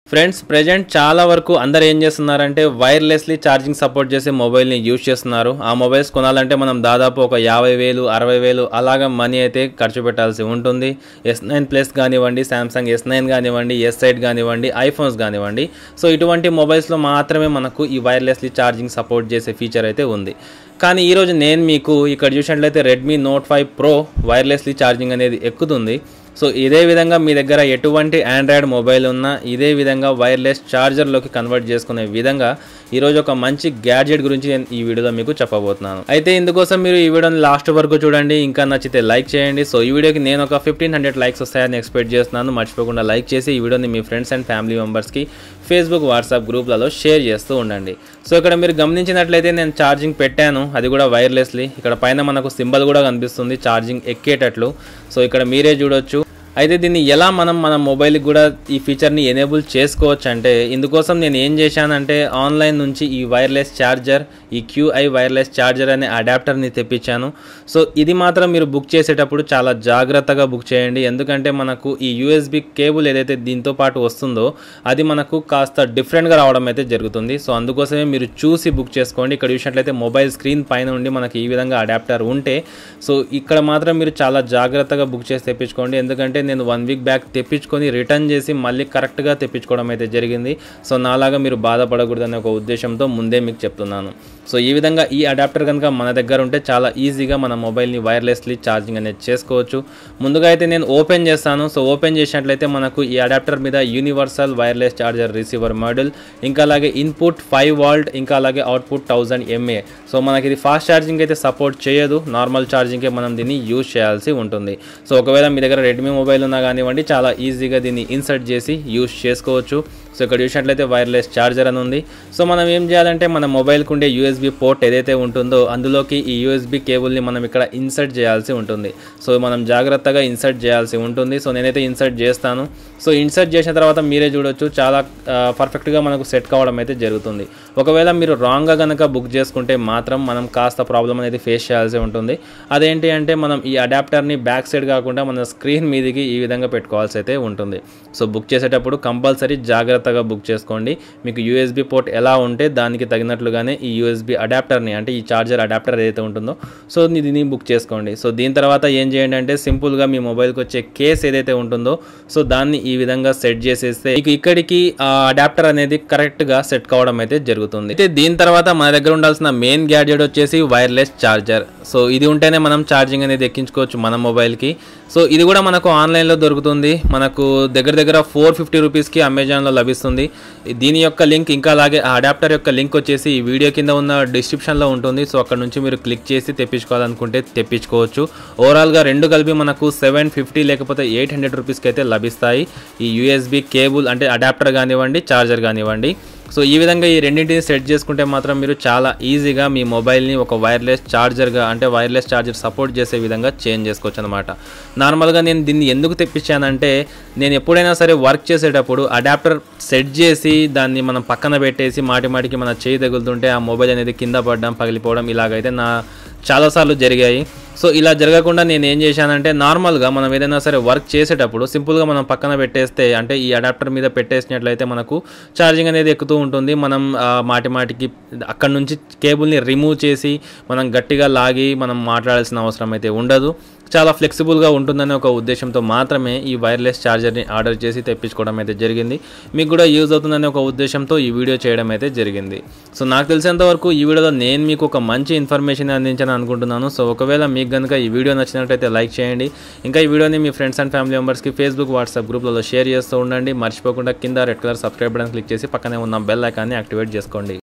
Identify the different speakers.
Speaker 1: friends present చాలా వరకు అందరు ఏం చేస్తున్నారంటే వైర్లెస్లీ ఛార్జింగ్ సపోర్ట్ చేసే మొబైల్ని యూజ్ చేస్తున్నారు ఆ మొబైల్స్ కొనాలంటే మనం దాదాపు ఒక యాభై వేలు అరవై వేలు అలాగా మనీ అయితే ఖర్చు పెట్టాల్సి ఉంటుంది ఎస్ నైన్ ప్లస్ కానివ్వండి శాంసంగ్ ఎస్ నైన్ కానివ్వండి ఎస్ ఎయిట్ కానివ్వండి ఐఫోన్స్ కానివ్వండి సో ఇటువంటి మొబైల్స్లో మాత్రమే మనకు ఈ వైర్లెస్లీ ఛార్జింగ్ సపోర్ట్ చేసే ఫీచర్ అయితే ఉంది కానీ ఈరోజు నేను మీకు ఇక్కడ చూసినట్లయితే Redmi Note five Pro wirelessly charging అనేది ఎక్కుతుంది సో ఇదే విధంగా మీ దగ్గర ఎటువంటి ఆండ్రాయిడ్ మొబైల్ ఉన్నా ఇదే విధంగా వైర్లెస్ ఛార్జర్లోకి కన్వర్ట్ చేసుకునే విధంగా ఈరోజు ఒక మంచి గ్యాడ్జెట్ గురించి నేను ఈ వీడియోలో మీకు చెప్పబోతున్నాను అయితే ఇందుకోసం మీరు ఈ వీడియోని లాస్ట్ వరకు చూడండి ఇంకా నచ్చితే లైక్ చేయండి సో ఈ వీడియోకి నేను ఒక ఫిఫ్టీన్ హండ్రెడ్ లైక్స్ వస్తాయని ఎక్స్పెక్ట్ చేస్తున్నాను మర్చిపోకుండా లైక్ చేసి ఈ వీడియోని మీ ఫ్రెండ్స్ అండ్ ఫ్యామిలీ మెంబర్స్కి ఫేస్బుక్ వాట్సాప్ గ్రూప్లలో షేర్ చేస్తూ ఉండండి సో ఇక్కడ మీరు గమనించినట్లయితే నేను ఛార్జింగ్ పెట్టాను అది కూడా వైర్లెస్లీ ఇక్కడ పైన మనకు సింబల్ కూడా కనిపిస్తుంది ఛార్జింగ్ ఎక్కేటట్లు సో ఇక్కడ మీరే చూడొచ్చు అయితే దీన్ని ఎలా మనం మన మొబైల్కి కూడా ఈ ఫీచర్ని ఎనేబుల్ చేసుకోవచ్చు అంటే ఇందుకోసం నేను ఏం చేశానంటే ఆన్లైన్ నుంచి ఈ వైర్లెస్ ఛార్జర్ ఈ క్యూఐ వైర్లెస్ ఛార్జర్ అనే అడాప్టర్ని తెప్పించాను సో ఇది మాత్రం మీరు బుక్ చేసేటప్పుడు చాలా జాగ్రత్తగా బుక్ చేయండి ఎందుకంటే మనకు ఈ యూఎస్బి కేబుల్ ఏదైతే దీంతో పాటు వస్తుందో అది మనకు కాస్త డిఫరెంట్గా రావడం అయితే జరుగుతుంది సో అందుకోసమే మీరు చూసి బుక్ చేసుకోండి ఇక్కడ చూసినట్లయితే మొబైల్ స్క్రీన్ పైన ఉండి మనకి ఈ విధంగా అడాప్టర్ ఉంటే సో ఇక్కడ మాత్రం మీరు చాలా జాగ్రత్తగా బుక్ చేసి తెప్పించుకోండి ఎందుకంటే నేను వన్ వీక్ బ్యాక్ తెప్పించుకొని రిటర్న్ చేసి మళ్ళీ కరెక్ట్గా తెప్పించుకోవడం అయితే జరిగింది సో నాలాగా మీరు బాధపడకూడదనే ఒక ఉద్దేశంతో ముందే మీకు చెప్తున్నాను సో ఈ విధంగా ఈ అడాప్టర్ కనుక మన దగ్గర ఉంటే చాలా ఈజీగా మన మొబైల్ని వైర్లెస్లీ ఛార్జింగ్ అనేది చేసుకోవచ్చు ముందుగా అయితే నేను ఓపెన్ చేస్తాను సో ఓపెన్ చేసినట్లయితే మనకు ఈ అడాప్టర్ మీద universal wireless charger receiver model ఇంకా అలాగే ఇన్పుట్ ఫైవ్ వాల్ట్ ఇంకా అలాగే అవుట్పుట్ థౌజండ్ ఎంఏ సో మనకి ఇది ఫాస్ట్ ఛార్జింగ్ అయితే సపోర్ట్ చేయదు నార్మల్ ఛార్జింగ్కే మనం దీన్ని యూజ్ చేయాల్సి ఉంటుంది సో ఒకవేళ మీ దగ్గర రెడ్మీ మొబైల్ ఉన్నా కానివ్వండి చాలా ఈజీగా దీన్ని ఇన్సర్ట్ చేసి యూజ్ చేసుకోవచ్చు సో ఇక్కడ చూసినట్లయితే వైర్లెస్ ఛార్జర్ అని ఉంది సో మనం ఏం చేయాలంటే మన మొబైల్కి ఉండే యూఎస్బి పోర్ట్ ఏదైతే ఉంటుందో అందులోకి ఈ యూఎస్బి కేబుల్ని మనం ఇక్కడ ఇన్సర్ట్ చేయాల్సి ఉంటుంది సో మనం జాగ్రత్తగా ఇన్సర్ట్ చేయాల్సి ఉంటుంది సో నేనైతే ఇన్సర్ట్ చేస్తాను సో ఇన్సర్ట్ చేసిన తర్వాత మీరే చూడొచ్చు చాలా పర్ఫెక్ట్గా మనకు సెట్ కావడం అయితే జరుగుతుంది ఒకవేళ మీరు రాంగ్గా కనుక బుక్ చేసుకుంటే మాత్రం మనం కాస్త ప్రాబ్లం అనేది ఫేస్ చేయాల్సి ఉంటుంది అదేంటి అంటే మనం ఈ అడాప్టర్ని బ్యాక్ సైడ్ కాకుండా మన స్క్రీన్ మీదికి ఈ విధంగా పెట్టుకోవాల్సి అయితే ఉంటుంది సో బుక్ చేసేటప్పుడు కంపల్సరీ జాగ్రత్తగా బుక్ చేసుకోండి మీకు యూఎస్బి పోర్ట్ ఎలా ఉంటే దానికి తగినట్లుగానే ఈ యూఎస్బి అడాప్టర్ని అంటే ఈ చార్జర్ అడాప్టర్ ఏదైతే ఉంటుందో సో దీన్ని బుక్ చేసుకోండి సో దీని తర్వాత ఏం చేయండి అంటే సింపుల్గా మీ మొబైల్కి వచ్చే కేస్ ఏదైతే ఉంటుందో సో దాన్ని ఈ విధంగా సెట్ చేసేస్తే మీకు ఇక్కడికి ఆ అడాప్టర్ అనేది కరెక్ట్గా సెట్ కావడం అయితే జరుగుతుంది అయితే దీని తర్వాత మన దగ్గర ఉండాల్సిన మెయిన్ గ్యాడ్జెట్ వచ్చేసి వైర్లెస్ ఛార్జర్ సో ఇది ఉంటేనే మనం ఛార్జింగ్ అనేది ఎక్కించుకోవచ్చు మన మొబైల్కి సో ఇది కూడా మనకు ఆన్లైన్లో దొరుకుతుంది మనకు దగ్గర దగ్గర ఫోర్ ఫిఫ్టీ రూపీస్కి అమెజాన్లో లభిస్తుంది దీని యొక్క లింక్ ఇంకా అలాగే ఆ అడాప్టర్ యొక్క లింక్ వచ్చేసి ఈ వీడియో కింద ఉన్న డిస్క్రిప్షన్లో ఉంటుంది సో అక్కడ నుంచి మీరు క్లిక్ చేసి తెప్పించుకోవాలనుకుంటే తెప్పించుకోవచ్చు ఓవరాల్గా రెండు కలిపి మనకు సెవెన్ ఫిఫ్టీ లేకపోతే ఎయిట్ హండ్రెడ్ రూపీస్కి అయితే లభిస్తాయి ఈ యూఎస్బి కేబుల్ అంటే అడాప్టర్ కానివ్వండి ఛార్జర్ కానివ్వండి సో ఈ విధంగా ఈ రెండింటిని సెట్ చేసుకుంటే మాత్రం మీరు చాలా ఈజీగా మీ మొబైల్ని ఒక వైర్లెస్ ఛార్జర్గా అంటే వైర్లెస్ ఛార్జర్ సపోర్ట్ చేసే విధంగా చేంజ్ చేసుకోవచ్చు అనమాట నార్మల్గా నేను దీన్ని ఎందుకు తెప్పించానంటే నేను ఎప్పుడైనా సరే వర్క్ చేసేటప్పుడు అడాప్టర్ సెట్ చేసి దాన్ని మనం పక్కన పెట్టేసి మాటి మాటికి మన చేయి తగులుతుంటే ఆ మొబైల్ అనేది కింద పడడం పగిలిపోవడం ఇలాగైతే నా చాలాసార్లు జరిగాయి సో ఇలా జరగకుండా నేను ఏం చేశానంటే నార్మల్గా మనం ఏదైనా సరే వర్క్ చేసేటప్పుడు సింపుల్గా మనం పక్కన పెట్టేస్తే అంటే ఈ అడాప్టర్ మీద పెట్టేసినట్లయితే మనకు ఛార్జింగ్ అనేది ఎక్కుతూ ఉంటుంది మనం ఆ, మాటి మాటికి అక్కడ నుంచి కేబుల్ని రిమూవ్ చేసి మనం గట్టిగా లాగి మనం మాట్లాడాల్సిన అవసరం అయితే ఉండదు చాలా ఫ్లెక్సిబుల్గా ఉంటుందనే ఒక ఉద్దేశంతో మాత్రమే ఈ వైర్లెస్ ఛార్జర్ని ఆర్డర్ చేసి తెప్పించుకోవడం అయితే జరిగింది మీకు కూడా యూజ్ అవుతుందనే ఒక ఉద్దేశంతో ఈ వీడియో చేయడం అయితే జరిగింది సో నాకు తెలిసినంత వరకు ఈ వీడియోలో నేను మీకు ఒక మంచి ఇన్ఫర్మేషన్ అందించాలని అనుకుంటున్నాను సో ఒకవేళ మీకు కనుక ఈ వీడియో నచ్చినట్లయితే లైక్ చేయండి ఇంకా ఈ వీడియోని మీ ఫ్రెండ్స్ అండ్ ఫ్యామిలీ మెంబర్స్కి ఫేస్బుక్ వాట్సాప్ గ్రూప్లలో షేర్ చేస్తూ ఉండండి మర్చిపోకుండా కింద red colour subscribe button click చేసి పక్కనే ఉన్న బెల్ ఐకాన్ని యాక్టివేట్ చేసుకోండి